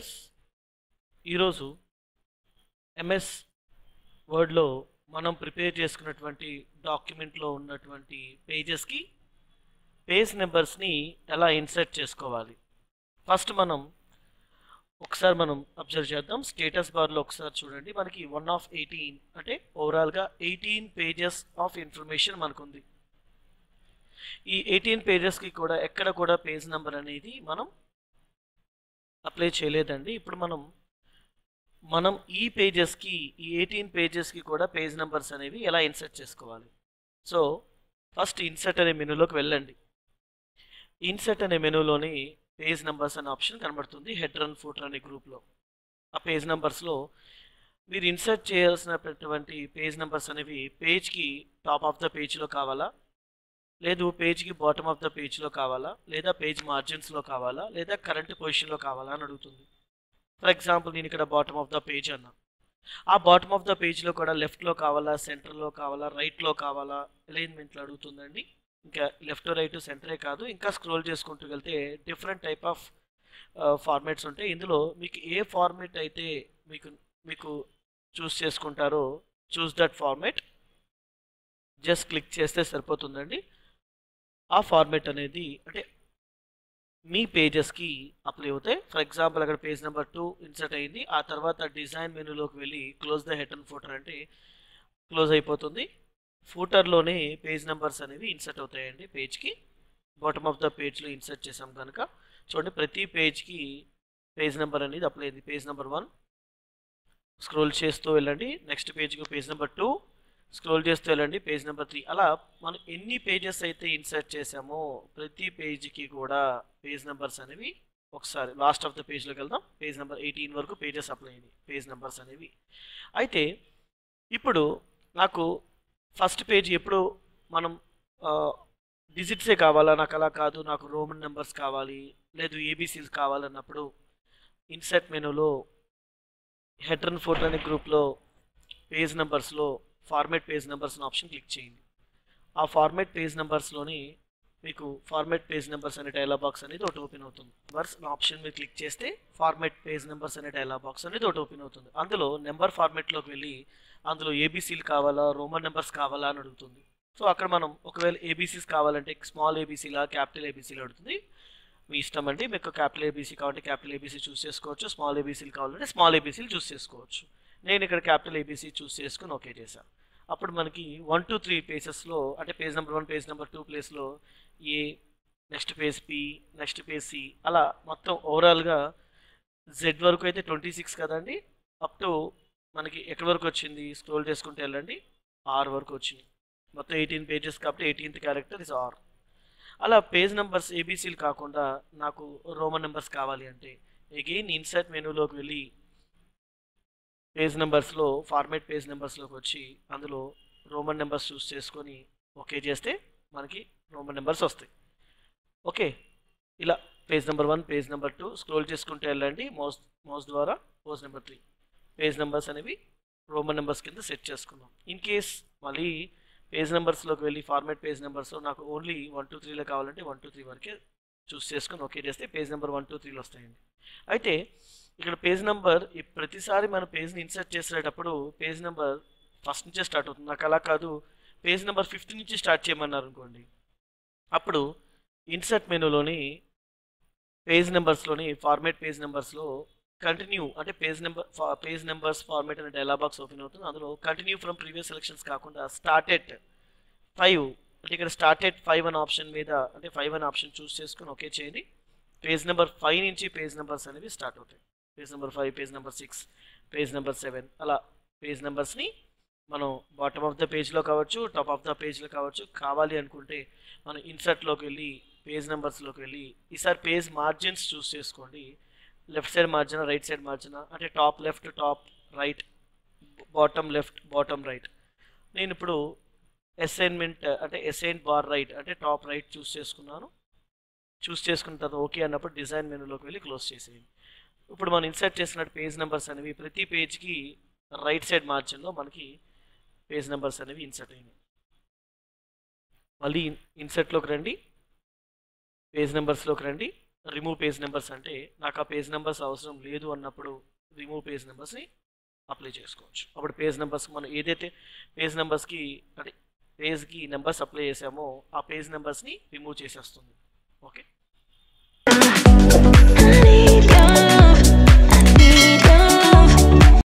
viewers ఈరోజు MS వర్డ్లో మనం prepare చేసుకున్నటువంటి డాక్యుమెంట్లో ఉన్నటువంటి పేజెస్కి పేజ్ నెంబర్స్ని ఎలా ఇన్సర్ట్ చేసుకోవాలి ఫస్ట్ మనం ఒకసారి మనం అబ్జర్వ్ చేద్దాం స్టేటస్ బార్లో ఒకసారి చూడండి మనకి వన్ ఆఫ్ ఎయిటీన్ అంటే ఓవరాల్గా ఎయిటీన్ పేజెస్ ఆఫ్ ఇన్ఫర్మేషన్ మనకుంది ఈ ఎయిటీన్ పేజెస్కి కూడా ఎక్కడ కూడా పేజ్ నెంబర్ అనేది మనం అప్లై చేయలేదండి ఇప్పుడు మనం మనం ఈ పేజెస్కి ఈ ఎయిటీన్ పేజెస్కి కూడా పేజ్ నెంబర్స్ అనేవి ఎలా ఇన్సర్ట్ చేసుకోవాలి సో ఫస్ట్ ఇన్సర్ట్ అనే మెనూలోకి వెళ్ళండి ఇన్సర్ట్ అనే మెనూలోని పేజ్ నెంబర్స్ అనే ఆప్షన్ కనబడుతుంది హెడ్ రన్ ఫుటర్ అనే గ్రూప్లో ఆ పేజ్ నెంబర్స్లో మీరు ఇన్సర్ట్ చేయాల్సినటువంటి పేజ్ నెంబర్స్ అనేవి పేజ్కి టాప్ ఆఫ్ ద పేజ్లో కావాలా లేదు పేజ్కి బాటమ్ ఆఫ్ ద పేజ్లో కావాలా లేదా పేజ్ మార్జిన్స్లో కావాలా లేదా కరెంట్ పొజిషన్లో కావాలా అని అడుగుతుంది ఫర్ ఎగ్జాంపుల్ నేను ఇక్కడ బాటమ్ ఆఫ్ ద పేజ్ అన్నా ఆ బాటమ్ ఆఫ్ ద పేజ్లో కూడా లెఫ్ట్లో కావాలా సెంటర్లో కావాలా రైట్లో కావాలా అలైన్మెంట్లో అడుగుతుందండి ఇంకా లెఫ్ట్ రైట్ సెంటరే కాదు ఇంకా స్క్రోల్ చేసుకుంటూ వెళ్తే డిఫరెంట్ టైప్ ఆఫ్ ఫార్మాట్స్ ఉంటాయి ఇందులో మీకు ఏ ఫార్మాట్ అయితే మీకు మీకు చూస్ చేసుకుంటారో choose that format just click చేస్తే సరిపోతుందండి ఆ ఫార్మాట్ అనేది అంటే మీ పేజెస్కి అప్లై అవుతాయి ఫర్ ఎగ్జాంపుల్ అక్కడ పేజ్ నెంబర్ టూ ఇన్సర్ట్ అయింది ఆ తర్వాత డిజైన్ మెనూలోకి వెళ్ళి close the head and footer అంటే క్లోజ్ అయిపోతుంది ఫూటర్లోనే పేజ్ నెంబర్స్ అనేవి ఇన్సర్ట్ అవుతాయండి పేజ్కి బాటమ్ ఆఫ్ ద పేజ్లో ఇన్సర్ట్ చేసాం కనుక చూడండి ప్రతి పేజ్కి పేజ్ నెంబర్ అనేది అప్లై అయింది పేజ్ నెంబర్ వన్ స్క్రోల్ చేస్తూ వెళ్ళండి next పేజ్కి page number two scroll చేస్తూ వెళ్ళండి పేజ్ నెంబర్ త్రీ అలా మనం ఎన్ని పేజెస్ అయితే ఇన్సర్ట్ చేసామో ప్రతి పేజ్కి కూడా పేజ్ నెంబర్స్ అనేవి ఒకసారి లాస్ట్ ఆఫ్ ద పేజ్లోకి వెళ్దాం పేజ్ నెంబర్ ఎయిటీన్ వరకు పేజెస్ అప్లై అయ్యింది పేజ్ నెంబర్స్ అనేవి అయితే ఇప్పుడు నాకు ఫస్ట్ పేజ్ ఎప్పుడు మనం డిజిట్సే కావాలా నాకు అలా కాదు నాకు రోమన్ నెంబర్స్ కావాలి లేదు ఏబీసీస్ కావాలన్నప్పుడు ఇన్సర్ట్ మెనూలో హెడ్ అండ్ ఫోటో అనే గ్రూప్లో పేజ్ నెంబర్స్లో format page numbers option click చేయండి ఆ ఫార్మేట్ పేజ్ నెంబర్స్లోని మీకు ఫార్మేట్ పేజ్ నెంబర్స్ అనే డైలాగ్ బాక్స్ అనేది ఒకటి ఓపెన్ అవుతుంది నెంబర్స్ ఆప్షన్ మీరు క్లిక్ చేస్తే ఫార్మేట్ పేజ్ నెంబర్స్ అనే డైలాగ్ బాక్స్ అనేది ఒకటి ఓపెన్ అవుతుంది అందులో నెంబర్ ఫార్మేట్లోకి వెళ్ళి అందులో ఏబీసీలు కావాలా రోమన్ నెంబర్స్ కావాలా అని అడుగుతుంది సో అక్కడ మనం ఒకవేళ ఏబీసీస్ కావాలంటే స్మాల్ ఏబీసీలా క్యాపిటల్ ఏబీసీలు అడుగుతుంది మీ ఇష్టం అండి మీకు క్యాపిటల్ ఏబీసీ కావాలంటే క్యాపిటల్ ఏబీసీ చూస్ చేసుకోవచ్చు స్మాల్ ఏబీసీలు కావాలంటే స్మాల్ ఏబీసీలు చూస్ చేసుకోవచ్చు నేను ఇక్కడ క్యాపిటల్ ఏబీసీ చూస్ చేసుకుని ఓకే చేశాను అప్పుడు మనకి వన్ టూ త్రీ పేజెస్లో అంటే page number one page number two ప్లేస్లో A next page B next page C అలా మొత్తం ఓవరాల్గా జెడ్ వరకు అయితే ట్వంటీ సిక్స్ కదండి అప్ టు మనకి ఎక్కడి వరకు వచ్చింది స్క్రోల్ చేసుకుంటూ వెళ్ళండి ఆర్ వరకు వచ్చింది మొత్తం ఎయిటీన్ పేజెస్ కాబట్టి ఎయిటీన్త్ క్యారెక్టర్ ఇస్ ఆర్ అలా పేజ్ నెంబర్స్ ఏబీసీలు కాకుండా నాకు రోమన్ నెంబర్స్ కావాలి అంటే అగైన్ ఇన్సర్ట్ మెనూలోకి వెళ్ళి పేజ్ నెంబర్స్లో ఫార్మేట్ పేజ్ నెంబర్స్లోకి వచ్చి అందులో రోమన్ నెంబర్స్ చూస్ చేసుకొని ఓకే చేస్తే మనకి రోమన్ నెంబర్స్ వస్తాయి ఓకే ఇలా page number one page number two scroll చేసుకుంటూ వెళ్ళండి మౌస్ మౌస్ ద్వారా page number three page numbers అనేవి రోమన్ నెంబర్స్ కింద సెట్ చేసుకున్నాం ఇన్ కేస్ మళ్ళీ పేజ్ నెంబర్స్లోకి వెళ్ళి ఫార్మేట్ పేజ్ నెంబర్స్లో నాకు ఓన్లీ వన్ టూ త్రీలో కావాలంటే వన్ టూ త్రీ వరకే చూస్ చేసుకొని ఓకే చేస్తే పేజ్ నెంబర్ వన్ టూ త్రీలో వస్తాయండి అయితే ఇక్కడ పేజ్ నెంబర్ ప్రతిసారి మన పేజ్ని ఇన్సర్ట్ చేసేటప్పుడు పేజ్ నెంబర్ ఫస్ట్ నుంచే స్టార్ట్ అవుతుంది నాకు అలా కాదు పేజ్ నెంబర్ ఫిఫ్త్ నుంచి స్టార్ట్ చేయమన్నారు అనుకోండి అప్పుడు ఇన్సర్ట్ మెనూలోని పేజ్ నెంబర్స్లోని ఫార్మేట్ పేజ్ నెంబర్స్లో కంటిన్యూ అంటే page number page numbers format అనే డైలాగ్ బాక్స్ ఓపెన్ అవుతుంది అందులో కంటిన్యూ ఫ్రమ్ ప్రీవియస్ సెలక్షన్స్ కాకుండా స్టార్టెడ్ ఫైవ్ అంటే ఇక్కడ స్టార్టెడ్ ఫైవ్ అనే ఆప్షన్ మీద అంటే ఫైవ్ అనే ఆప్షన్ చూస్ చేసుకుని ఓకే చేయండి పేజ్ నెంబర్ ఫైవ్ నుంచి పేజ్ నెంబర్స్ అనేవి స్టార్ట్ అవుతాయి page number five page number six page number seven అలా పేజ్ నెంబర్స్ని మనం బాటమ్ ఆఫ్ ద పేజ్లో కావచ్చు టాప్ ఆఫ్ ద పేజ్లో కావచ్చు కావాలి అనుకుంటే మనం ఇన్సర్ట్లోకి వెళ్ళి పేజ్ నెంబర్స్లోకి వెళ్ళి ఈసారి పేజ్ మార్జిన్స్ చూస్ చేసుకోండి left side margin right side margin అంటే top left top right bottom left bottom right నేను ఇప్పుడు అసైన్మెంట్ అంటే అసైన్ బార్ రైట్ అంటే టాప్ రైట్ చూస్ చేసుకున్నాను చూస్ చేసుకున్న తర్వాత ఓకే అన్నప్పుడు డిజైన్ మెనూలోకి వెళ్ళి క్లోజ్ చేసేయండి ఇప్పుడు మనం ఇన్సర్ట్ చేసినట్టు పేజ్ నెంబర్స్ అనేవి ప్రతి పేజ్కి రైట్ సైడ్ మార్జిన్లో మనకి పేజ్ నెంబర్స్ అనేవి ఇన్సర్ట్ అయినాయి మళ్ళీ ఇన్సర్ట్లోకి రండి పేజ్ నెంబర్స్లోకి రండి రిమూవ్ పేజ్ నెంబర్స్ అంటే నాకు ఆ పేజ్ నెంబర్స్ అవసరం లేదు అన్నప్పుడు రిమూవ్ పేజ్ నెంబర్స్ని అప్లై చేసుకోవచ్చు అప్పుడు పేజ్ నెంబర్స్ మనం ఏదైతే పేజ్ నెంబర్స్కి అంటే పేజ్కి నెంబర్స్ అప్లై చేసామో ఆ పేజ్ నెంబర్స్ని రిమూవ్ చేసేస్తుంది ఓకే